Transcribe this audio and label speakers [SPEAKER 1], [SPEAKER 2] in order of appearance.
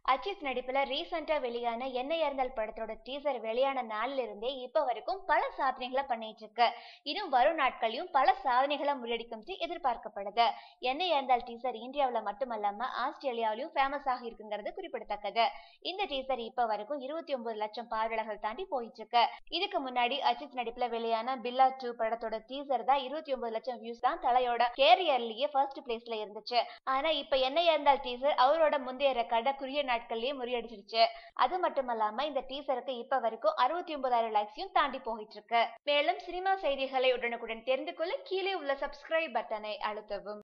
[SPEAKER 1] அஜித் நடிப்புல ரீசெண்டா வெளியான என்ன இருந்தால் படத்தோட டீசர் வெளியான நாள்ல இருந்தே இப்ப வரைக்கும் பல சாதனைகளை பண்ணிட்டு இருக்கு இன்னும் வரும் நாட்களையும் பல சாதனைகளை முறியடிக்கும் எதிர்பார்க்கப்படுது என்ன இருந்தால் டீசர் இந்தியாவில மட்டுமல்லாம ஆஸ்திரேலியாவிலும் ஃபேமஸ் ஆகி இருக்குங்கிறது குறிப்பிடத்தக்கது இந்த டீசர் இப்ப வரைக்கும் இருபத்தி ஒன்பது லட்சம் பார்வையாளர்கள் தாண்டி போயிட்டு இருக்கு இதுக்கு முன்னாடி அஜித் நடிப்புல வெளியான பில்லா டூ படத்தோட டீசர் தான் இருபத்தி ஒன்பது லட்சம் வியூஸ் தான் தலையோட கேரியர்லயே ஃபர்ஸ்ட் பிளேஸ்ல இருந்துச்சு ஆனா இப்ப என்ன இருந்தால் டீசர் அவரோட முந்தைய ரெக்கார்டை குறுகிய நாட்கள்லயே முறியடிச்சிருச்சு அது மட்டுமல்லாம இந்த டீசருக்கு இப்ப வரைக்கும் அறுபத்தி ஒன்பதாயிரம் லைக்ஸையும் தாண்டி போயிட்டு இருக்கு மேலும் சினிமா செய்திகளை உடனுக்குடன் தெரிந்து கொள்ள கீழே உள்ள சப்ஸ்கிரைப் பட்டனை அழுத்தவும்